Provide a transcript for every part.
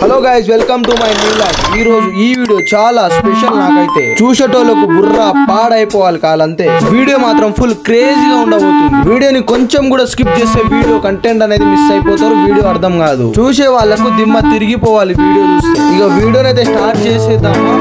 Hello guys welcome to my new life ఈ రోజు ఈ వీడియో చాలా స్పెషల్ నాకైతే చూసేటోళ్ళకు బుర్ర పాడైపోవాలి కాలంతే వీడియో మాత్రం ఫుల్ క్రేజీగా ఉండబోతుంది వీడియోని కొంచెం కూడా స్కిప్ చేస్తే వీడియో కంటెంట్ అనేది మిస్ అయిపోతారు వీడియో అర్థం కాదు చూసే వాళ్ళకు దిమ్మ తిరిగిపోవాలి వీడియో చూస్తే ఇక వీడియోని అయితే స్టార్ట్ చేసేద్దామా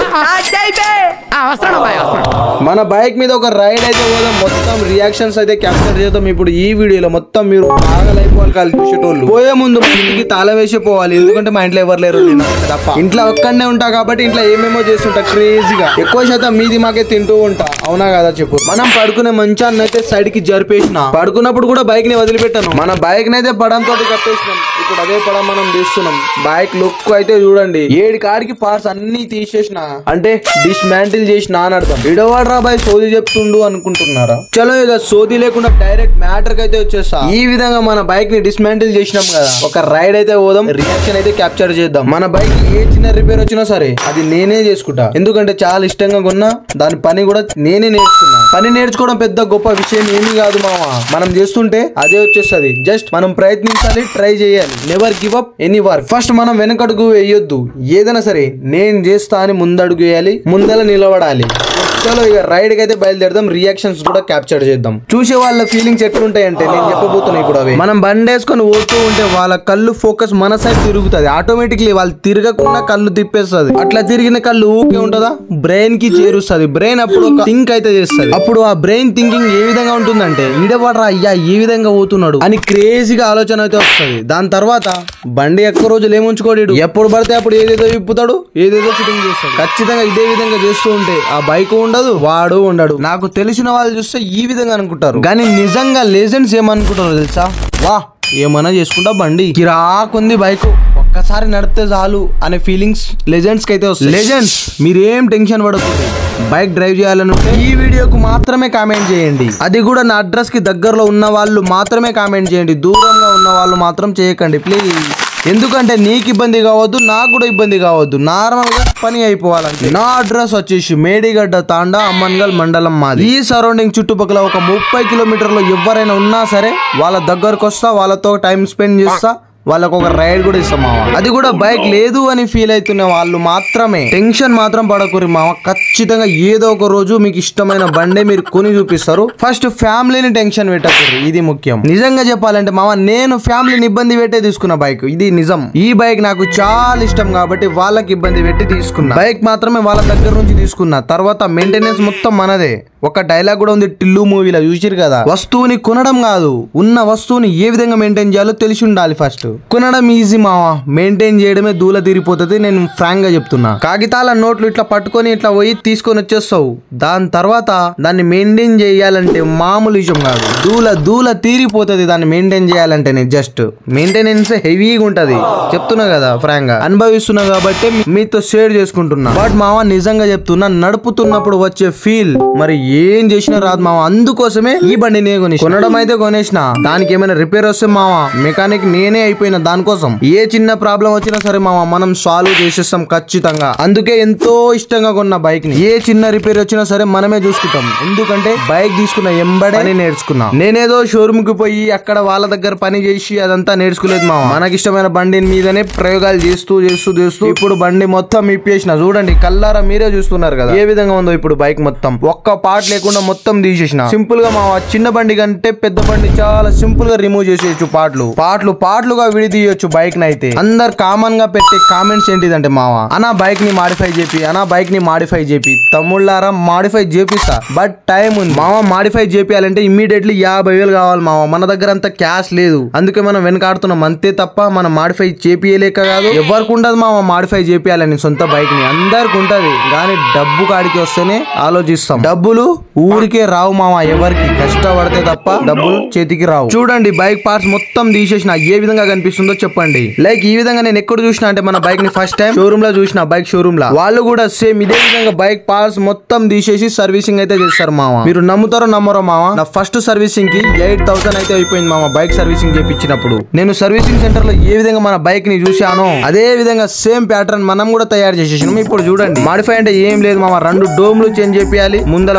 వస్తాడు బాయ్ వస్తాడు మన బైక్ మీద ఒక రైడ్ అయితే పోదాం మొత్తం రియాక్షన్స్ అయితే క్యాప్చర్ చేద్దాం ఇప్పుడు ఈ వీడియోలో మొత్తం మీరు పాగలైపోవాలి కాదు చూసేటోళ్ళు పోయే ముందు మా ఇంటికి తాళం వేసి పోవాలి ఎందుకంటే మా ఇంట్లో ఎవరు లేరు నేను ఒక్కడే తప్ప ఇంట్లో ఒక్కడనే ఉంటా కాబట్టి ఇంట్లో ఏమేమో చేస్తుంటా క్రేజీగా ఎక్కువ శాతం మీది మాకే తింటూ ఉంటా అవునా కదా చెప్పు మనం పడుకునే మంచాన్ని అయితే సైడ్ కి జరిపేసిన పడుకున్నప్పుడు కూడా బైక్ ని వదిలిపెట్టాను మన బైక్ ని అయితే పడంతో కట్టేసినాం ఇప్పుడు అదే పడం మనం తీస్తున్నాం బైక్ లుక్ అయితే చూడండి ఏడు కాడికి పార్ట్స్ అన్ని తీసేసిన అంటే డిస్మాంటిల్ చేసిన అని అర్థం విడవాడరా బాయ్ సోది చెప్తుండు అనుకుంటున్నారా చలో ఇక సోది లేకుండా డైరెక్ట్ మ్యాటర్ కి అయితే వచ్చేస్తా ఈ విధంగా మన బైక్ ని డిస్మాంటిల్ చేసినాం కదా ఒక రైడ్ అయితే పోదాం రియాక్షన్ అయితే క్యాప్చర్ చేద్దాం మన బైక్ ఏ చిన్న రిపేర్ వచ్చినా సరే అది నేనే చేసుకుంటా ఎందుకంటే చాలా ఇష్టంగా కొన్నా దాని పని కూడా నేనే నేర్చుకున్నా పని నేర్చుకోవడం పెద్ద గొప్ప విషయం ఏమీ కాదు మామ మనం చేస్తుంటే అదే వచ్చేస్తుంది జస్ట్ మనం ప్రయత్నించాలి ట్రై చేయాలి never give up any work first మనం వెనకడుగు వేయొద్దు ఏదైనా సరే నేను చేస్తా అని ముందడుగు వేయాలి ముందల నిలబడాలి చలో ఇక రైడ్ కి అయితే బయలుదేరదాం రియాక్షన్స్ కూడా క్యాప్చర్ చేద్దాం చూసే వాళ్ళ ఫీలింగ్స్ ఎట్లుంటాయంటే నేను చెప్పబోతున్నా ఇప్పుడు అవి మనం బండి వేసుకొని పోతూ ఉంటే వాళ్ళ కళ్ళు ఫోకస్ మన సైడ్ తిరుగుతుంది ఆటోమేటిక్లీ వాళ్ళు తిరగకుండా కళ్ళు తిప్పేస్తుంది అట్లా తిరిగిన కళ్ళు ఊకే ఉంటుందా బ్రెయిన్ కి చేరుస్తుంది బ్రెయిన్ అప్పుడు ఒక థింక్ అయితే చేస్తుంది అప్పుడు ఆ బ్రెయిన్ థింకింగ్ ఏ విధంగా ఉంటుందంటే ఈడవాడరా అయ్యా ఏ విధంగా పోతున్నాడు అని క్రేజీగా ఆలోచన అయితే వస్తుంది దాని తర్వాత బండి ఎక్కువ రోజులు ఏముంచుకోడు ఈడు. ఎప్పుడు పడితే అప్పుడు ఏదేదో విప్పుతాడు ఏదేదో ఫిట్టింగ్ చేస్తాడు ఖచ్చితంగా ఇదే విధంగా చేస్తూ ఉంటే ఆ బైక్ ఉండదు వాడు ఉండడు నాకు తెలిసిన వాళ్ళు చూస్తే ఈ విధంగా అనుకుంటారు కానీ నిజంగా లెజెండ్స్ ఏమనుకుంటారు తెలుసా వా ఏమన్నా చేసుకుంటా బండి కిరాకుంది బైక్ ఒక్కసారి నడిపితే చాలు అనే ఫీలింగ్స్ లెజెండ్స్ కి అయితే వస్తాయి లెజెండ్స్ మీరేం టెన్షన్ పడకూడదు బైక్ డ్రైవ్ చేయాలని ఉంటే ఈ వీడియోకు మాత్రమే కామెంట్ చేయండి అది కూడా నా అడ్రస్ కి దగ్గరలో ఉన్న వాళ్ళు మాత్రమే కామెంట్ చేయండి దూరంగా ఉన్న వాళ్ళు మాత్రం చేయకండి ప్లీజ్ ఎందుకంటే నీకు ఇబ్బంది కావద్దు నాకు కూడా ఇబ్బంది కావద్దు నార్మల్ గా పని అయిపోవాలంటే నా అడ్రస్ వచ్చేసి మేడిగడ్డ తాండా అమ్మన్గల్ మండలం మాది ఈ సరౌండింగ్ చుట్టుపక్కల ఒక ముప్పై కిలోమీటర్లు ఎవరైనా ఉన్నా సరే వాళ్ళ దగ్గరకు వస్తా వాళ్ళతో టైం స్పెండ్ చేస్తా వాళ్ళకు ఒక రైడ్ కూడా ఇస్తాం మామ అది కూడా బైక్ లేదు అని ఫీల్ అవుతున్న వాళ్ళు మాత్రమే టెన్షన్ మాత్రం పడకూరి మామ ఖచ్చితంగా ఏదో ఒక రోజు మీకు ఇష్టమైన బండే మీరు కొని చూపిస్తారు ఫస్ట్ ఫ్యామిలీని టెన్షన్ పెట్టకూరి ఇది ముఖ్యం నిజంగా చెప్పాలంటే మామ నేను ఫ్యామిలీని ఇబ్బంది పెట్టే తీసుకున్న బైక్ ఇది నిజం ఈ బైక్ నాకు చాలా ఇష్టం కాబట్టి వాళ్ళకి ఇబ్బంది పెట్టి తీసుకున్నా బైక్ మాత్రమే వాళ్ళ దగ్గర నుంచి తీసుకున్నా తర్వాత మెయింటెనెన్స్ మొత్తం మనదే ఒక డైలాగ్ కూడా ఉంది టిల్లు మూవీలో చూసిరు కదా వస్తువుని కొనడం కాదు ఉన్న వస్తువుని ఏ విధంగా మెయింటైన్ చేయాలో తెలిసి ఉండాలి ఫస్ట్ కొనడం ఈజీ మావా మెయింటైన్ చేయడమే దూల తీరిపోతుంది నేను ఫ్రాంక్ గా చెప్తున్నా కాగితాల నోట్లు ఇట్లా పట్టుకొని ఇట్లా పోయి తీసుకొని వచ్చేస్తావు దాని తర్వాత దాన్ని మెయింటైన్ చేయాలంటే మామూలు విషయం కాదు దూల దూల తీరిపోతుంది దాన్ని మెయింటైన్ చేయాలంటేనే జస్ట్ మెయింటెనెన్స్ హెవీగా ఉంటది చెప్తున్నా కదా ఫ్రాంక్ గా అనుభవిస్తున్నా కాబట్టి మీతో షేర్ చేసుకుంటున్నా బట్ మామ నిజంగా చెప్తున్నా నడుపుతున్నప్పుడు వచ్చే ఫీల్ మరి ఏం చేసినా రాదు మామ అందుకోసమే ఈ బండి నేను కొని కొనడం అయితే కొనేసిన దానికి ఏమైనా రిపేర్ వస్తే మామ మెకానిక్ నేనే అయిపోయిన దానికోసం ఏ చిన్న ప్రాబ్లం వచ్చినా సరే మామ మనం సాల్వ్ చేసేస్తాం ఖచ్చితంగా అందుకే ఎంతో ఇష్టంగా కొన్న బైక్ ని ఏ చిన్న రిపేర్ వచ్చినా సరే మనమే చూసుకుంటాం ఎందుకంటే బైక్ తీసుకున్న ఎంబడే పని నేర్చుకున్నా నేనేదో షోరూమ్ కి పోయి అక్కడ వాళ్ళ దగ్గర పని చేసి అదంతా నేర్చుకోలేదు మామ మనకి ఇష్టమైన బండి మీదనే ప్రయోగాలు చేస్తూ చేస్తూ చేస్తూ ఇప్పుడు బండి మొత్తం ఇప్పేసిన చూడండి కల్లారా మీరే చూస్తున్నారు కదా ఏ విధంగా ఉందో ఇప్పుడు బైక్ మొత్తం ఒక్క పార్ట్ లేకుండా మొత్తం తీసేసిన సింపుల్ గా మా చిన్న బండి కంటే పెద్ద బండి చాలా సింపుల్ గా రిమూవ్ చేసేయచ్చు పార్ట్లు పార్ట్లు పార్ట్లుగా విడిదీయొచ్చు బైక్ నైతే అందరు కామన్ గా పెట్టే కామెంట్స్ ఏంటిదంటే మావ అనా బైక్ ని మాడిఫై చేపి అనా బైక్ ని మాడిఫై చేపి తమ్ముళ్ళారా మాడిఫై చేపిస్తా బట్ టైం ఉంది మామ మాడిఫై చేపియాలంటే ఇమ్మీడియట్లీ యాభై వేలు కావాలి మామ మన దగ్గర అంత క్యాష్ లేదు అందుకే మనం వెనకాడుతున్నాం అంతే తప్ప మనం మాడిఫై చేపియలేక కాదు ఎవరికి ఉండదు మామ మాడిఫై చేపియాలని సొంత బైక్ ని అందరికి ఉంటది కానీ డబ్బు కాడికి వస్తేనే ఆలోచిస్తాం డబ్బులు ఊరికే రావు మామ ఎవరికి కష్టపడితే తప్ప డబ్బులు చేతికి రావు చూడండి బైక్ పార్ట్స్ మొత్తం తీసేసిన ఏ విధంగా కనిపిస్తుందో చెప్పండి లైక్ ఈ విధంగా నేను ఎక్కడ చూసిన అంటే మన బైక్ ని ఫస్ట్ టైం షోరూమ్ లో చూసిన బైక్ షోరూమ్ లో వాళ్ళు కూడా సేమ్ ఇదే విధంగా బైక్ పార్ట్స్ మొత్తం తీసేసి సర్వీసింగ్ అయితే చేస్తారు మామ మీరు నమ్ముతారో నమ్మరో మామ నా ఫస్ట్ సర్వీసింగ్ కి ఎయిట్ థౌసండ్ అయితే అయిపోయింది మామ బైక్ సర్వీసింగ్ చేపించినప్పుడు నేను సర్వీసింగ్ సెంటర్ లో ఏ విధంగా మన బైక్ ని చూశానో అదే విధంగా సేమ్ ప్యాటర్న్ మనం కూడా తయారు చేసేసినాం ఇప్పుడు చూడండి మాడిఫై అంటే ఏం లేదు మామ రెండు డోమ్లు చేంజ్ చేపియాలి ముందల వైజర్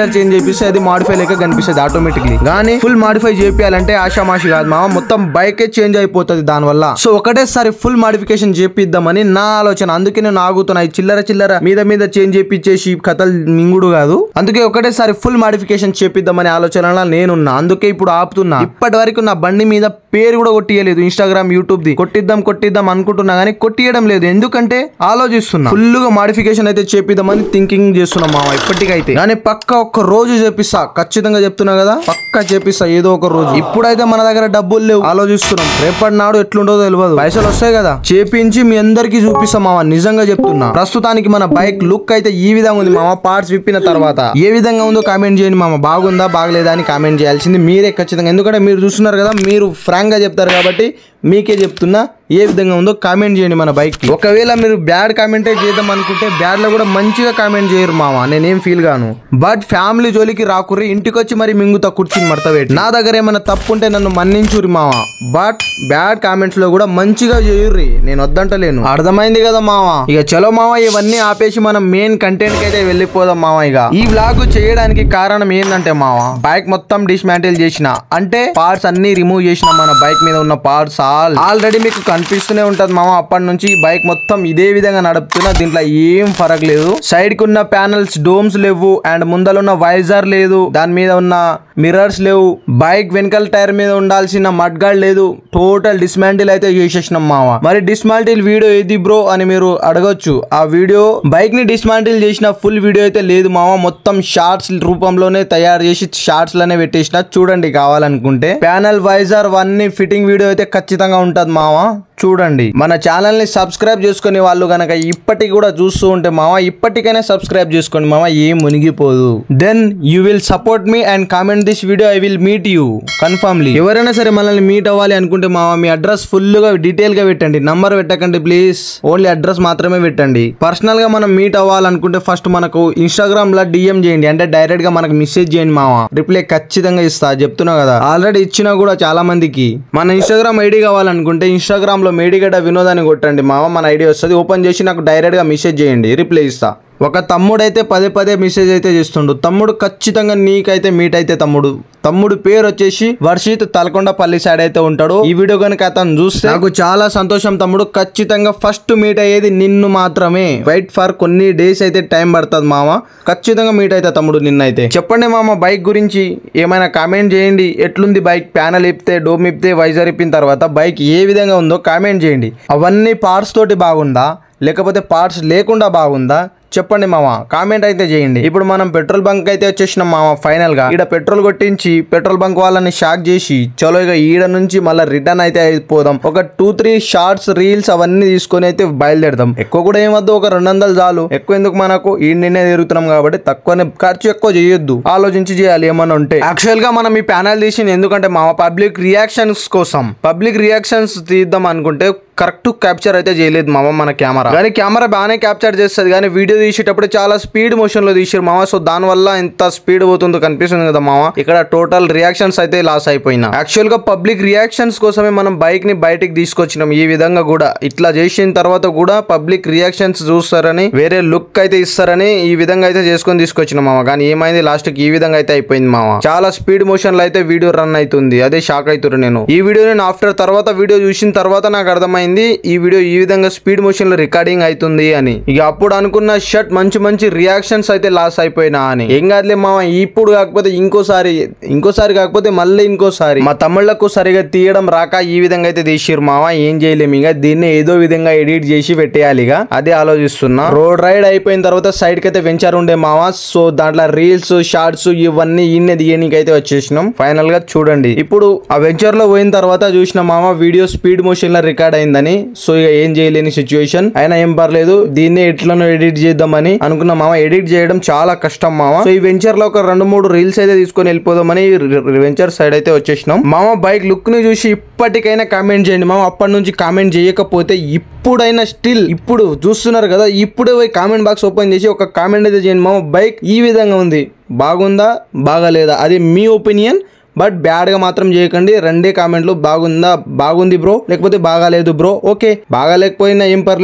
కలర్ చేంజ్ చేపిస్తే అది మాడిఫై లెక్క కనిపిస్తుంది ఆటోమేటిక్లీ కానీ ఫుల్ మాడిఫై చేపియాలంటే ఆషామాషి కాదు మామ మొత్తం బైకే చేంజ్ అయిపోతుంది దాని వల్ల సో ఒకటేసారి ఫుల్ మాడిఫికేషన్ చేపిద్దామని నా ఆలోచన అందుకే నేను ఆగుతున్నా ఈ చిల్లర చిల్లర మీద మీద చేంజ్ చేపించేసి కథలు మింగుడు కాదు అందుకే ఒకటేసారి ఫుల్ మాడిఫికేషన్ చేపిద్దామని ఆలోచనలో నేనున్నా అందుకే ఇప్పుడు ఆపుతున్నా ఇప్పటి వరకు నా బండి మీద పేరు కూడా కొట్టియలేదు ఇన్స్టాగ్రామ్ యూట్యూబ్ ది కొట్టిద్దాం కొట్టిద్దాం అనుకుంటున్నా కానీ కొట్టియడం లేదు ఎందుకంటే ఆలోచిస్తున్నా ఫుల్ గా మాడిఫికేషన్ అయితే చేపిద్దామని థింకింగ్ చేస్తున్నా మామ ఇప్పటికైతే కానీ పక్క ఒక్క రోజు చేపిస్తా ఖచ్చితంగా చెప్తున్నా కదా పక్క చేపిస్తా ఏదో ఒక రోజు ఇప్పుడైతే మన దగ్గర డబ్బులు లేవు ఆలోచిస్తున్నాం రేపటి నాడు ఎట్లుంటుందో తెలియదు పైసలు వస్తాయి కదా చేపించి మీ అందరికి చూపిస్తాం మామ నిజంగా చెప్తున్నా ప్రస్తుతానికి మన బైక్ లుక్ అయితే ఈ విధంగా ఉంది మామ పార్ట్స్ విప్పిన తర్వాత ఏ విధంగా ఉందో కామెంట్ చేయండి మామ బాగుందా బాగలేదా అని కామెంట్ చేయాల్సింది మీరే ఖచ్చితంగా ఎందుకంటే మీరు చూస్తున్నారు కదా మీరు ఫ్రాంక్ గా చెప్తారు కాబట్టి మీకే చెప్తున్నా ఏ విధంగా ఉందో కామెంట్ చేయండి మన బైక్ కి ఒకవేళ మీరు బ్యాడ్ కామెంటే చేద్దాం అనుకుంటే బ్యాడ్ లో కూడా మంచిగా కామెంట్ చేయరు మామ నేనేం ఫీల్ గాను బట్ ఫ్యామిలీ జోలికి రాకుర్రి ఇంటికి వచ్చి మరి మింగుతా కూర్చుని మడతవేటి నా దగ్గర ఏమైనా తప్పు ఉంటే నన్ను మన్నించురి మామ బట్ బ్యాడ్ కామెంట్స్ లో కూడా మంచిగా చేయుర్రి నేను వద్దంటలేను అర్థమైంది కదా మామ ఇక చలో మామ ఇవన్నీ ఆపేసి మనం మెయిన్ కంటెంట్ కి అయితే వెళ్ళిపోదాం మామ ఇక ఈ వ్లాగ్ చేయడానికి కారణం ఏంటంటే మామ బైక్ మొత్తం డిస్మాంటిల్ చేసిన అంటే పార్ట్స్ అన్ని రిమూవ్ చేసిన మన బైక్ మీద ఉన్న పార్ట్స్ ఆల్ ఆల్రెడీ మీకు కనిపిస్తూనే ఉంటది మామ అప్పటి నుంచి ఈ బైక్ మొత్తం ఇదే విధంగా నడుపుతున్నా దీంట్లో ఏం ఫరక్ లేదు సైడ్ కి ఉన్న ప్యానల్స్ డోమ్స్ లేవు అండ్ ముందర ఉన్న వైజర్ లేదు దాని మీద ఉన్న మిర్రర్స్ లేవు బైక్ వెనకాల టైర్ మీద ఉండాల్సిన మడ్ గార్డ్ లేదు టోటల్ డిస్మాంటిల్ అయితే చేసేసినాం మామ మరి డిస్మాంటిల్ వీడియో ఏది బ్రో అని మీరు అడగొచ్చు ఆ వీడియో బైక్ ని డిస్మాంటిల్ చేసిన ఫుల్ వీడియో అయితే లేదు మామ మొత్తం షార్ట్స్ రూపంలోనే తయారు చేసి షార్ట్స్ లోనే పెట్టేసిన చూడండి కావాలనుకుంటే ప్యానల్ వైజర్ వన్ని ఫిట్టింగ్ వీడియో అయితే ఖచ్చితంగా ఉంటది మామ చూడండి మన ఛానల్ ని సబ్స్క్రైబ్ చేసుకునే వాళ్ళు గనక ఇప్పటికి కూడా చూస్తూ ఉంటే మామ ఇప్పటికైనా సబ్స్క్రైబ్ చేసుకోండి మామ ఏం మునిగిపోదు then you will support me and comment this video I will meet you confirmly ఎవరైనా సరే మనల్ని మీట్ అవ్వాలి అనుకుంటే మామ మీ అడ్రస్ ఫుల్ గా డీటెయిల్ గా పెట్టండి నంబర్ పెట్టకండి ప్లీజ్ ఓన్లీ అడ్రస్ మాత్రమే పెట్టండి పర్సనల్ గా మనం మీట్ అవ్వాలనుకుంటే ఫస్ట్ మనకు ఇన్స్టాగ్రామ్ లో డిఎం చేయండి అంటే డైరెక్ట్ గా మనకు మెసేజ్ చేయండి మామ రిప్లై ఖచ్చితంగా ఇస్తా చెప్తున్నా కదా ఆల్రెడీ ఇచ్చినా కూడా చాలా మందికి మన ఇన్స్టాగ్రామ్ ఐడి కావాలనుకుంటే ఇన్స్టాగ్రామ్ లో మేడిగడ్డ వినోదాన్ని కొట్టండి మామ మన ఐడి వస్తుంది ఓపెన్ చేసి నాకు డైరెక్ట్ గా మెసేజ్ చేయండి రిప్లై ఇస్తా ఒక తమ్ముడైతే పదే పదే మెసేజ్ అయితే చేస్తుండు తమ్ముడు ఖచ్చితంగా నీకైతే మీట్ అయితే తమ్ముడు తమ్ముడు పేరు వచ్చేసి వర్షిత్ తలకొండపల్లి సైడ్ అయితే ఉంటాడు ఈ వీడియో కనుక అతను చూస్తే నాకు చాలా సంతోషం తమ్ముడు ఖచ్చితంగా ఫస్ట్ మీట్ అయ్యేది నిన్ను మాత్రమే వెయిట్ ఫర్ కొన్ని డేస్ అయితే టైం పడుతుంది మామ ఖచ్చితంగా మీట్ అయితే తమ్ముడు నిన్నైతే చెప్పండి మామ బైక్ గురించి ఏమైనా కామెంట్ చేయండి ఎట్లుంది బైక్ ప్యానల్ ఇప్పితే డోమ్ ఇప్పితే వైజర్ ఇప్పిన తర్వాత బైక్ ఏ విధంగా ఉందో కామెంట్ చేయండి అవన్నీ పార్ట్స్ తోటి బాగుందా లేకపోతే పార్ట్స్ లేకుండా బాగుందా చెప్పండి మామ కామెంట్ అయితే చేయండి ఇప్పుడు మనం పెట్రోల్ బంక్ అయితే వచ్చేసినాం మామ ఫైనల్ గా ఈడ పెట్రోల్ కొట్టించి పెట్రోల్ బంక్ వాళ్ళని షాక్ చేసి చలో ఇక ఈడ నుంచి మళ్ళీ రిటర్న్ అయితే అయిపోదాం ఒక టూ త్రీ షార్ట్స్ రీల్స్ అవన్నీ తీసుకొని అయితే బయలుదేరదాం ఎక్కువ కూడా ఏమద్దు ఒక రెండు వందలు చాలు ఎక్కువ ఎందుకు మనకు ఈ నిన్నే తిరుగుతున్నాం కాబట్టి తక్కువనే ఖర్చు ఎక్కువ చేయొద్దు ఆలోచించి చేయాలి ఏమన్నా ఉంటే యాక్చువల్ గా మనం ఈ ప్యానల్ తీసింది ఎందుకంటే మా పబ్లిక్ రియాక్షన్స్ కోసం పబ్లిక్ రియాక్షన్స్ తీద్దాం అనుకుంటే కరెక్ట్ క్యాప్చర్ అయితే చేయలేదు మామ మన కెమెరా కానీ కెమెరా బాగానే క్యాప్చర్ చేస్తుంది కానీ వీడియో తీసేటప్పుడు చాలా స్పీడ్ మోషన్ లో తీసారు మామ సో దాని వల్ల ఎంత స్పీడ్ పోతుందో కనిపిస్తుంది కదా మామ ఇక్కడ టోటల్ రియాక్షన్స్ అయితే లాస్ అయిపోయినా యాక్చువల్ గా పబ్లిక్ రియాక్షన్స్ కోసమే మనం బైక్ ని బయటికి తీసుకొచ్చినాం ఈ విధంగా కూడా ఇట్లా చేసిన తర్వాత కూడా పబ్లిక్ రియాక్షన్స్ చూస్తారని వేరే లుక్ అయితే ఇస్తారని ఈ విధంగా అయితే చేసుకొని తీసుకొచ్చినాం మామ కానీ ఏమైంది లాస్ట్ కి ఈ విధంగా అయితే అయిపోయింది మామ చాలా స్పీడ్ మోషన్ లో అయితే వీడియో రన్ అవుతుంది అదే షాక్ అవుతున్నారు నేను ఈ వీడియో నేను ఆఫ్టర్ తర్వాత వీడియో చూసిన తర్వాత నాకు అర్థమైంది ఈ వీడియో ఈ విధంగా స్పీడ్ మోషన్ లో రికార్డింగ్ అవుతుంది అని ఇక అప్పుడు అనుకున్న షర్ట్ మంచి మంచి రియాక్షన్స్ అయితే లాస్ అయిపోయినా అని ఏం కాదులే మామ ఇప్పుడు కాకపోతే ఇంకోసారి ఇంకోసారి కాకపోతే మళ్ళీ ఇంకోసారి మా తమ్ముళ్లకు సరిగా తీయడం రాక ఈ విధంగా అయితే తీసిరు మామ ఏం చేయలేము ఇక దీన్ని ఏదో విధంగా ఎడిట్ చేసి పెట్టేయాలి ఇక అదే ఆలోచిస్తున్నా రోడ్ రైడ్ అయిపోయిన తర్వాత సైడ్ కి అయితే వెంచర్ ఉండే మామ సో దాంట్లో రీల్స్ షార్ట్స్ ఇవన్నీ ఈయన దిగనీకి అయితే వచ్చేసినాం ఫైనల్ గా చూడండి ఇప్పుడు ఆ వెంచర్ లో పోయిన తర్వాత చూసిన మామ వీడియో స్పీడ్ మోషన్ లో రికార్డ్ అయిందని సో ఇక ఏం చేయలేని సిచ్యువేషన్ అయినా ఏం పర్లేదు దీన్ని ఎట్లనో ఎడిట్ చేద్దామని అనుకున్న మామ ఎడిట్ చేయడం చాలా కష్టం మామ సో ఈ వెంచర్ లో ఒక రెండు మూడు రీల్స్ అయితే తీసుకొని వెళ్ళిపోదామని వెంచర్ సైడ్ అయితే వచ్చేసినాం మామ బైక్ లుక్ ని చూసి ఇప్పటికైనా కామెంట్ చేయండి మామ అప్పటి నుంచి కామెంట్ చేయకపోతే ఇప్పుడైనా స్టిల్ ఇప్పుడు చూస్తున్నారు కదా ఇప్పుడే పోయి కామెంట్ బాక్స్ ఓపెన్ చేసి ఒక కామెంట్ అయితే చేయండి మామ బైక్ ఈ విధంగా ఉంది బాగుందా బాగాలేదా అది మీ ఒపీనియన్ బట్ బ్యాడ్గా మాత్రం చేయకండి రెండే కామెంట్లు బాగుందా బాగుంది బ్రో లేకపోతే బాగాలేదు బ్రో ఓకే బాగాలేకపోయినా ఏం పర్లేదు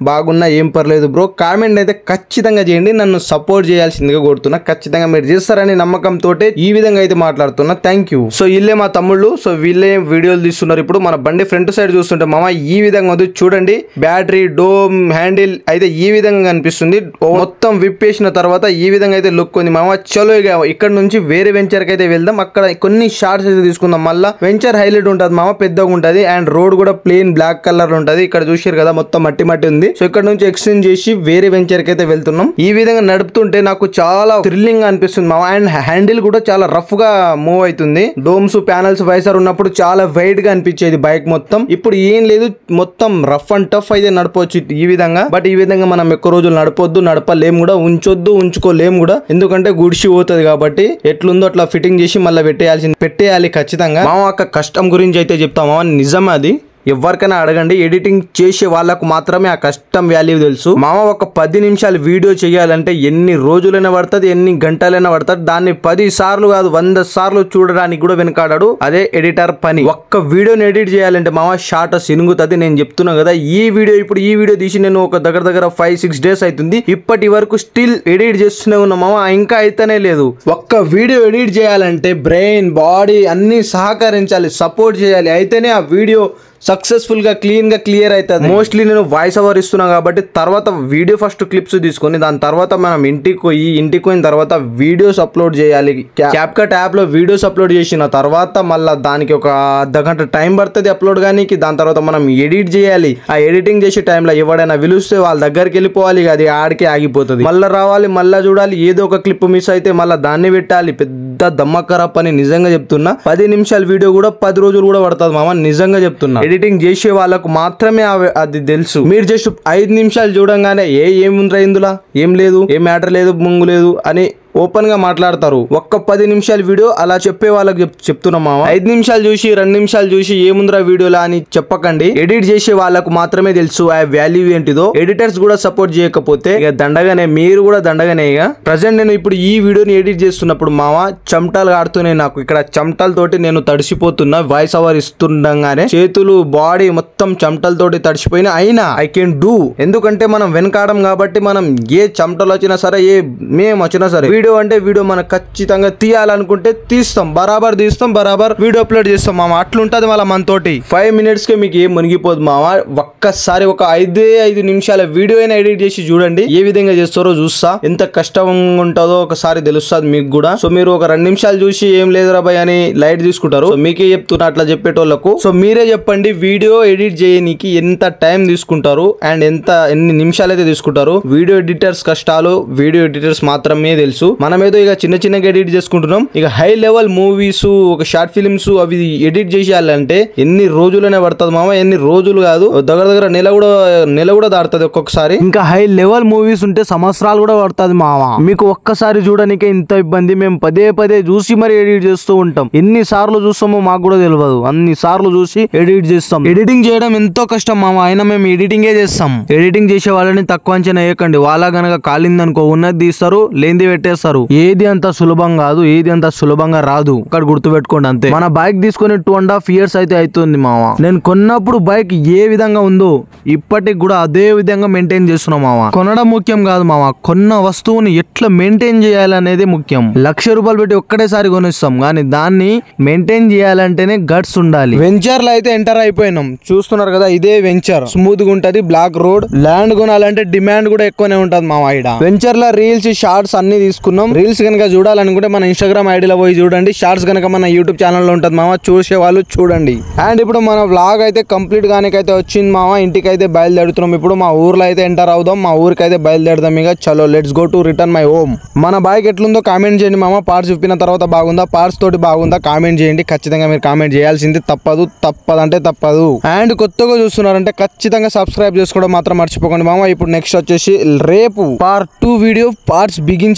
బాగున్నా ఏం పర్లేదు బ్రో కామెంట్ అయితే ఖచ్చితంగా చేయండి నన్ను సపోర్ట్ చేయాల్సిందిగా కోరుతున్నా ఖచ్చితంగా మీరు చేస్తారని నమ్మకంతో ఈ విధంగా అయితే మాట్లాడుతున్నా థ్యాంక్ యూ సో వీళ్ళే మా తమ్ముళ్ళు సో వీళ్ళే వీడియోలు తీస్తున్నారు ఇప్పుడు మన బండి ఫ్రంట్ సైడ్ చూస్తుంటే మామ ఈ విధంగా ఉంది చూడండి బ్యాటరీ డోమ్ హ్యాండిల్ అయితే ఈ విధంగా కనిపిస్తుంది మొత్తం విప్పేసిన తర్వాత ఈ విధంగా అయితే లుక్ ఉంది మామ చలో ఇక ఇక్కడ నుంచి వేరే వెంచర్ కి అయితే వెళ్దాం అక్కడ కొన్ని షార్ట్స్ అయితే తీసుకుందాం మళ్ళా వెంచర్ హైలైట్ ఉంటుంది మామ పెద్దగా ఉంటది అండ్ రోడ్ కూడా ప్లెయిన్ బ్లాక్ కలర్ ఉంటది ఇక్కడ చూసారు కదా మొత్తం మట్టి మట్టి ఉంది సో ఇక్కడ నుంచి ఎక్స్చేంజ్ చేసి వేరే వెంచర్ కి అయితే వెళ్తున్నాం ఈ విధంగా నడుపుతుంటే నాకు చాలా థ్రిల్లింగ్ అనిపిస్తుంది మామ అండ్ హ్యాండిల్ కూడా చాలా రఫ్ గా మూవ్ అవుతుంది డోమ్స్ ప్యానల్స్ వైసర్ ఉన్నప్పుడు చాలా వైడ్ గా అనిపించేది బైక్ మొత్తం ఇప్పుడు ఏం లేదు మొత్తం రఫ్ అండ్ టఫ్ అయితే నడపవచ్చు ఈ విధంగా బట్ ఈ విధంగా మనం ఎక్కువ రోజులు నడపొద్దు నడపలేము కూడా ఉంచొద్దు ఉంచుకోలేము కూడా ఎందుకంటే గుడిసి పోతుంది కాబట్టి ఎట్లుందో అట్లా ఫిట్టింగ్ చేసి మళ్ళీ పెట్టేయాల్సింది పెట్టేయాలి ఖచ్చితంగా మా యొక్క కష్టం గురించి అయితే చెప్తామా నిజమే అది ఎవరికైనా అడగండి ఎడిటింగ్ చేసే వాళ్ళకు మాత్రమే ఆ కష్టం వాల్యూ తెలుసు మామ ఒక పది నిమిషాలు వీడియో చేయాలంటే ఎన్ని రోజులైనా పడుతుంది ఎన్ని గంటలైనా పడుతుంది దాన్ని పది సార్లు కాదు వంద సార్లు చూడడానికి కూడా వెనకాడాడు అదే ఎడిటర్ పని ఒక్క వీడియోని ఎడిట్ చేయాలంటే మామ షార్ట్ సినుగుతుంది నేను చెప్తున్నా కదా ఈ వీడియో ఇప్పుడు ఈ వీడియో తీసి నేను ఒక దగ్గర దగ్గర ఫైవ్ సిక్స్ డేస్ అవుతుంది ఇప్పటి వరకు స్టిల్ ఎడిట్ చేస్తూనే ఉన్నా మామ ఇంకా అయితేనే లేదు ఒక్క వీడియో ఎడిట్ చేయాలంటే బ్రెయిన్ బాడీ అన్ని సహకరించాలి సపోర్ట్ చేయాలి అయితేనే ఆ వీడియో సక్సెస్ఫుల్ గా క్లీన్ గా క్లియర్ అవుతుంది మోస్ట్లీ నేను వాయిస్ ఓవర్ ఇస్తున్నా కాబట్టి తర్వాత వీడియో ఫస్ట్ క్లిప్స్ తీసుకొని దాని తర్వాత మనం ఇంటికి పోయి ఇంటికి పోయిన తర్వాత వీడియోస్ అప్లోడ్ చేయాలి క్యాప్కట్ యాప్ లో వీడియోస్ అప్లోడ్ చేసిన తర్వాత మళ్ళీ దానికి ఒక అర్ధ గంట టైం పడుతుంది అప్లోడ్ కానీ దాని తర్వాత మనం ఎడిట్ చేయాలి ఆ ఎడిటింగ్ చేసే టైంలో ఎవడైనా పిలిస్తే వాళ్ళ దగ్గరికి వెళ్ళిపోవాలి ఇక అది ఆడికే ఆగిపోతుంది మళ్ళీ రావాలి మళ్ళీ చూడాలి ఏదో ఒక క్లిప్ మిస్ అయితే మళ్ళీ దాన్ని పెట్టాలి పెద్ద దమ్మకర పని నిజంగా చెప్తున్నా పది నిమిషాల వీడియో కూడా పది రోజులు కూడా పడుతుంది మామ నిజంగా చెప్తున్నా ఎడిటింగ్ చేసే వాళ్ళకు మాత్రమే అవి- అది తెలుసు మీరు జస్ట్ ఐదు నిమిషాలు చూడంగానే ఏ ఏముందిరా ఇందులో ఏం లేదు ఏ మ్యాటర్ లేదు ముంగు లేదు అని ఓపెన్ గా మాట్లాడతారు ఒక్క పది నిమిషాల వీడియో అలా చెప్పే వాళ్ళకి చెప్- చెప్తున్నాం మామ ఐదు నిమిషాలు చూసి రెండు నిమిషాలు చూసి ఏముందిరా వీడియోలా అని చెప్పకండి ఎడిట్ చేసే వాళ్ళకు మాత్రమే తెలుసు ఆ వాల్యూ ఏంటిదో ఎడిటర్స్ కూడా సపోర్ట్ చేయకపోతే ఇక దండగానే మీరు కూడా దండగానే ఇక ప్రజెంట్ నేను ఇప్పుడు ఈ వీడియోని ఎడిట్ చేస్తున్నప్పుడు మామ చెమటలు ఆడుతున్నాయి నాకు ఇక్కడ చెమటలతోటి నేను తడిసిపోతున్నా వాయిస్ ఓవర్ ఇస్తుండగానే చేతులు బాడీ మొత్తం చెమటలతోటి తడిసిపోయినా అయినా ఐ కెన్ డూ ఎందుకంటే మనం వెనకాడం కాబట్టి మనం ఏ చెమటలు వచ్చినా సరే ఏ మేము వచ్చినా సరే వీడియో అంటే వీడియో మనం ఖచ్చితంగా తీయాలనుకుంటే తీస్తాం బరాబర్ తీస్తాం బరాబర్ వీడియో అప్లోడ్ చేస్తాం మామ అట్లుంటది మళ్ళీ మనతోటి ఫైవ్ మినిట్స్ కి మీకు ఏం మునిగిపోదు మామ ఒక్కసారి ఒక ఐదే ఐదు నిమిషాల వీడియో అయినా ఎడిట్ చేసి చూడండి ఏ విధంగా చేస్తారో చూస్తా ఎంత కష్టంగా ఉంటుందో ఒకసారి తెలుస్తుంది మీకు కూడా సో మీరు ఒక రెండు నిమిషాలు చూసి ఏం లేదురా భయ్ అని లైట్ తీసుకుంటారు సో మీకే చెప్తున్నా అట్లా చెప్పేటోళ్ళకు సో మీరే చెప్పండి వీడియో ఎడిట్ చేయనీకి ఎంత టైం తీసుకుంటారు అండ్ ఎంత ఎన్ని నిమిషాలు అయితే తీసుకుంటారు వీడియో ఎడిటర్స్ కష్టాలు వీడియో ఎడిటర్స్ మాత్రమే తెలుసు మనమేదో ఇక చిన్న చిన్నగా ఎడిట్ చేసుకుంటున్నాం ఇక హై లెవెల్ మూవీస్ ఒక షార్ట్ ఫిలిమ్స్ అవి ఎడిట్ చేసేయాలంటే ఎన్ని రోజులనే పడుతుంది మామ ఎన్ని రోజులు కాదు దగ్గర దగ్గర నెల కూడా నెల కూడా దాడుతుంది ఒక్కొక్కసారి ఇంకా హై లెవెల్ మూవీస్ ఉంటే సంవత్సరాలు కూడా పడుతుంది మామ మీకు ఒక్కసారి చూడడానికే ఇంత ఇబ్బంది మేము పదే పదే చూసి మరి ఎడిట్ చేస్తూ ఉంటాం ఎన్ని సార్లు చూస్తామో మాకు కూడా తెలియదు అన్ని సార్లు చూసి ఎడిట్ చేస్తాం ఎడిటింగ్ చేయడం ఎంతో కష్టం మామ అయినా మేము ఎడిటింగే చేస్తాం ఎడిటింగ్ చేసే వాళ్ళని తక్కువ అంచనా వేయకండి వాళ్ళ గనక కాలిందనుకో ఉన్నది తీస్తారు లేనిది పెట్టేస్తారు ఏది అంత సులభం కాదు ఏది అంత సులభంగా రాదు ఇక్కడ గుర్తు పెట్టుకోండి అంతే మన బైక్ తీసుకొని టూ అండ్ హాఫ్ ఇయర్స్ అయితే అవుతుంది మామ నేను కొన్నప్పుడు బైక్ ఏ విధంగా ఉందో ఇప్పటికి కూడా అదే విధంగా మెయింటైన్ చేస్తున్నాం మామ కొనడం ముఖ్యం కాదు మామ కొన్న వస్తువుని ఎట్లా మెయింటైన్ చేయాలనేది ముఖ్యం లక్ష రూపాయలు పెట్టి ఒక్కటేసారి కొనిస్తాం కానీ దాన్ని మెయింటైన్ చేయాలంటేనే గట్స్ ఉండాలి వెంచర్ లో అయితే ఎంటర్ అయిపోయినాం చూస్తున్నారు కదా ఇదే వెంచర్ స్మూత్ గా ఉంటది బ్లాక్ రోడ్ ల్యాండ్ కొనాలంటే డిమాండ్ కూడా ఎక్కువనే ఉంటది మా వాయిడ వెంచర్ లో రీల్స్ షార్ట్స్ అన్ని తీసుకున్నాం రీల్స్ కనుక చూడాలనుకుంటే మన ఇన్స్టాగ్రామ్ ఐడిలో పోయి చూడండి షార్ట్స్ కనుక మన యూట్యూబ్ ఛానల్ లో ఉంటది మామ చూసే వాళ్ళు చూడండి అండ్ ఇప్పుడు మన వ్లాగ్ అయితే కంప్లీట్ గానికైతే వచ్చింది మామ ఇంటికి అయితే బయలుదేరుతున్నాం ఇప్పుడు మా ఊర్లో అయితే ఎంటర్ అవుదాం మా ఊరికి అయితే బయలుదేరదాం ఇక చలో let's go to return my home మన బైక్ ఎట్లుందో కామెంట్ చేయండి మామ పార్ట్స్ చూపిన తర్వాత బాగుందా పార్ట్స్ తోటి బాగుందా కామెంట్ చేయండి ఖచ్చితంగా మీరు కామెంట్ చేయాల్సింది తప్పదు తప్పదంటే తప్పదు అండ్ కొత్తగా చూస్తున్నారంటే ఖచ్చితంగా సబ్స్క్రైబ్ చేసుకోవడం మాత్రం మర్చిపోకండి మామ ఇప్పుడు నెక్స్ట్ వచ్చేసి రేపు పార్ట్ టూ వీడియో పార్ట్స్ బిగించే వీడియో ఉంది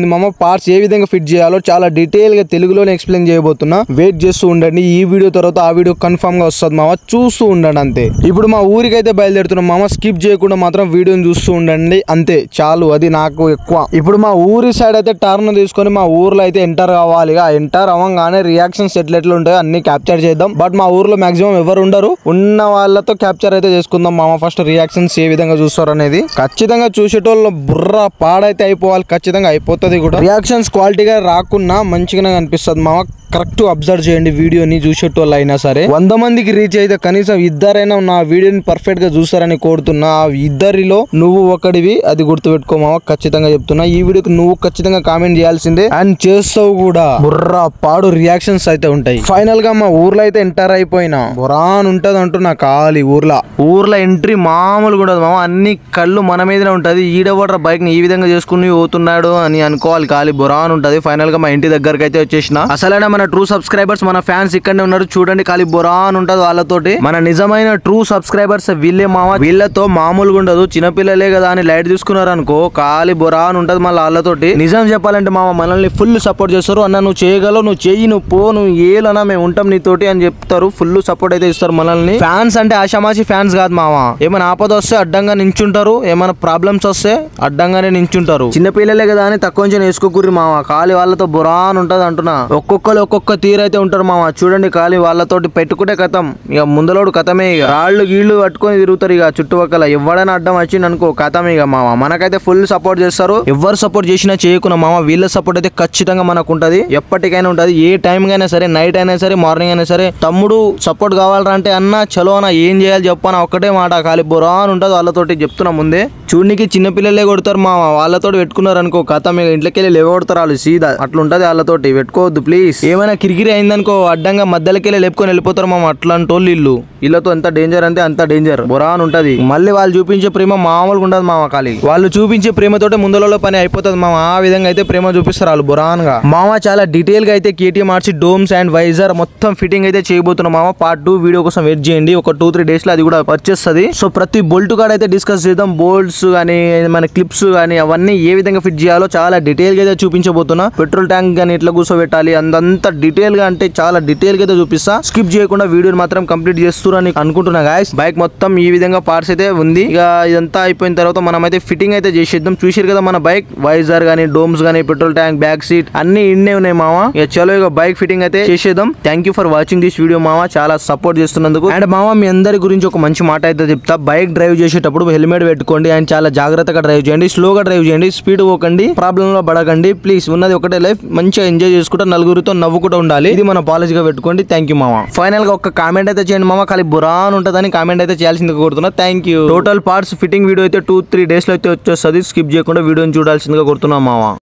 ఉంది మామ పార్ట్స్ ఏ విధంగా ఫిట్ చేయాలో చాలా డీటెయిల్ గా తెలుగులోనే ఎక్స్ప్లెయిన్ చేయబోతున్నా వెయిట్ చేస్తూ ఉండండి ఈ వీడియో తర్వాత ఆ వీడియో కన్ఫర్మ్ గా వస్తుంది మామ చూస్తూ ఉండండి అంతే ఇప్పుడు మా ఊరికైతే బయలుదేరుతున్నాం మామ స్కిప్ చేయకుండా మాత్రం వీడియోని చూస్తూ ఉండండి అంతే చాలు అది నాకు ఎక్కువ ఇప్పుడు మా ఊరి సైడ్ అయితే టర్న్ తీసుకొని మా ఊర్లో అయితే ఎంటర్ కావాలి ఆ ఎంటర్ అవ్వగానే రియాక్షన్స్ ఎట్లా ఎట్లా ఉంటాయో అన్ని క్యాప్చర్ చేద్దాం బట్ మా ఊర్లో మాక్సిమం ఎవరు ఉండరు ఉన్న వాళ్ళతో క్యాప్చర్ అయితే చేసుకుందాం మామ ఫస్ట్ రియాక్షన్స్ ఏ విధంగా చూస్తారు అనేది ఖచ్చితంగా చూసేటోళ్ళు బుర్ర పాడైతే అయిపోవాలి ఖచ్చితంగా అయిపోతుంది కూడా రియాక్షన్స్ క్వాలిటీగా రాకున్నా మంచిగానే కనిపిస్తుంది మామ కరెక్ట్ అబ్జర్వ్ చేయండి వీడియోని చూసేటోళ్ళు అయినా సరే వంద మందికి రీచ్ అయితే కనీసం ఇద్దరైనా నా వీడియోని పర్ఫెక్ట్ గా చూస్తారని కోరుతున్నా ఆ ఇద్దరిలో నువ్వు ఒకడివి అది గుర్తుపెట్టుకో మామ ఖచ్చితంగా చెప్తున్నా ఈ వీడియోకి నువ్వు ఖచ్చితంగా కామెంట్ చేయాల్సిందే అండ్ చేస్తావు కూడా బుర్రా పాడు రియాక్షన్స్ అయితే ఉంటాయి ఫైనల్ గా మా ఊర్లో అయితే ఎంటర్ అయిపోయినా బురాన్ ఉంటది అంటున్నా ఖాళీ ఊర్లో ఊర్లో ఎంట్రీ మామూలుగా ఉండదు మామ అన్ని కళ్ళు మన మీదనే ఉంటది ఈడవడ్ర బైక్ ని ఈ విధంగా చేసుకుని పోతున్నాడు అని అనుకోవాలి ఖాళీ బురాన్ ఉంటది ఫైనల్ గా మా ఇంటి దగ్గరకు అయితే వచ్చేసిన అసలైన మన ట్రూ సబ్స్క్రైబర్స్ మన ఫ్యాన్స్ ఇక్కడనే ఉన్నారు చూడండి ఖాళీ బురాన్ ఉంటది వాళ్ళతోటి మన నిజమైన ట్రూ సబ్స్క్రైబర్స్ వీళ్ళే మామ వీళ్ళతో మామూలుగా ఉండదు చిన్నపిల్లలే కదా అని లైట్ తీసుకున్నారు అనుకో ఖాళీ బురాన్ ఉంటది మళ్ళీ వాళ్ళతోటి నిజం చెప్పాలంటే మామ మనల్ని ఫుల్ సపోర్ట్ చేస్తారు అన్న నువ్వు చేయగలవు నువ్వు చెయ్యి నువ్వు పో నువ్వు ఏలన్నా మేము ఉంటాం నీతోటి అని చెప్తారు ఫుల్ సపోర్ట్ అయితే ఇస్తారు మనల్ని ఫ్యాన్స్ అంటే ఆషామాషి ఫ్యాన్స్ కాదు మామ ఏమైనా ఆపద వస్తే అడ్డంగా నించుంటారు ఏమైనా ప్రాబ్లమ్స్ వస్తే అడ్డంగానే నించుంటారు చిన్న పిల్లలే కదా అని తక్కువ కొంచెం వేసుకోకూరి మామ ఖాళీ వాళ్ళతో బురాన్ ఉంటది అంటున్నా ఒక్కొక్కరు ఒక్కొక్క తీరైతే ఉంటారు మామ చూడండి ఖాళీ వాళ్ళతోటి పెట్టుకుంటే కథం ఇక ముందలోడు కథమే ఇక రాళ్ళు గీళ్ళు పట్టుకొని తిరుగుతారు ఇక చుట్టుపక్కల ఎవడైనా అడ్డం వచ్చింది అనుకో కథం ఇక మామ మనకైతే ఫుల్ సపోర్ట్ చేస్తారు ఎవరు సపోర్ట్ చేసినా చేయకున్నా మామ వీళ్ళ సపోర్ట్ అయితే ఖచ్చితంగా మనకు ఉంటది ఎప్పటికైనా ఉంటది ఏ టైం అయినా సరే నైట్ అయినా సరే మార్నింగ్ అయినా సరే తమ్ముడు సపోర్ట్ కావాలంటే అంటే అన్న చలో అన్న ఏం చేయాలి చెప్పాను ఒక్కటే మాట ఖాళీ బురాన్ ఉంటుంది వాళ్ళతోటి చెప్తున్నా ముందే చూడనికి చిన్న పిల్లలే కొడతారు మా వాళ్ళతో పెట్టుకున్నారు అనుకో కథ మీకు ఇంట్లోకి వెళ్ళి లేవగొడతారు వాళ్ళు సీదా అట్లా ఉంటది వాళ్ళతోటి పెట్టుకోవద్దు ప్లీజ్ ఏమైనా కిరికిరి అయిందనుకో అడ్డంగా మధ్యలోకి వెళ్ళి లేపుకొని వెళ్ళిపోతారు మామ అట్లాంటి వాళ్ళు ఇల్లు వీళ్ళతో ఎంత డేంజర్ అంటే అంత డేంజర్ బురాన్ ఉంటది మళ్ళీ వాళ్ళు చూపించే ప్రేమ మామూలుగా ఉండదు మామ ఖాళీ వాళ్ళు చూపించే ప్రేమతోటే ముందలలో పని అయిపోతుంది మామ ఆ విధంగా అయితే ప్రేమ చూపిస్తారు వాళ్ళు బురాన్ గా మామ చాలా డీటెయిల్ గా అయితే కేటీఎం ఆర్చి డోమ్స్ అండ్ వైజర్ మొత్తం ఫిట్టింగ్ అయితే చేయబోతున్నాం మామ పార్ట్ టూ వీడియో కోసం వెయిట్ చేయండి ఒక టూ త్రీ డేస్ లో అది కూడా వచ్చేస్తుంది సో ప్రతి బోల్ట్ కాడ అయితే డిస్కస్ చేద్దాం బోల్ట్స్ కానీ మన క్లిప్స్ కానీ అవన్నీ ఏ విధంగా ఫిట్ చేయాలో చాలా డీటెయిల్ గా అయితే చూపించబోతున్నా పెట్రోల్ ట్యాంక్ కానీ ఎట్లా కూర్చోబెట్టాలి అందంతా డీటెయిల్ గా అంటే చాలా డీటెయిల్ గా అయితే చూపిస్తా స్కిప్ చేయకుండా వీడియోని మాత్రం కంప్లీట్ చేస్తున్నారని అనుకుంటున్నా గాయస్ బైక్ మొత్తం ఈ విధంగా పార్ట్స్ అయితే ఉంది ఇక ఇదంతా అయిపోయిన తర్వాత మనం అయితే ఫిట్టింగ్ అయితే చేసేద్దాం చూసారు కదా మన బైక్ వైజర్ గానీ డోమ్స్ గానీ పెట్రోల్ ట్యాంక్ బ్యాక్ సీట్ అన్ని ఇన్నే ఉన్నాయి మామ ఇక చలో ఇక బైక్ ఫిట్టింగ్ అయితే చేసేద్దాం thank you for watching this video మామ చాలా సపోర్ట్ చేస్తున్నందుకు అండ్ మామ మీ అందరి గురించి ఒక మంచి మాట అయితే చెప్తా బైక్ డ్రైవ్ చేసేటప్పుడు హెల్మెట్ పెట్టుకోండి అండ్ చాలా జాగ్రత్తగా డ్రైవ్ చేయండి స్లోగా డ్రైవ్ చేయండి స్పీడ్ పోకండి ప్రాబ్లం లో పడకండి ప్లీజ్ ఉన్నది ఒకటే లైఫ్ మంచిగా ఎంజాయ్ చేసుకుంటా నలుగురితో నవ్వుకుంటూ ఉండాలి ఇది మన పాలసీగా పెట్టుకోండి థ్యాంక్ యూ మామ ఫైనల్ గా ఒక కామెంట్ అయితే చేయండి మామ ఖాళీ బురాన్ ఉంటుందని కామెంట్ అయితే చేయాల్సిందిగా కోరుతున్నా thank you total parts fitting video అయితే టూ త్రీ డేస్ లో అయితే వచ్చేస్తుంది స్కిప్ చేయకుండా వీడియోని చూడాల్సిందిగా కోరుతున్నా మామ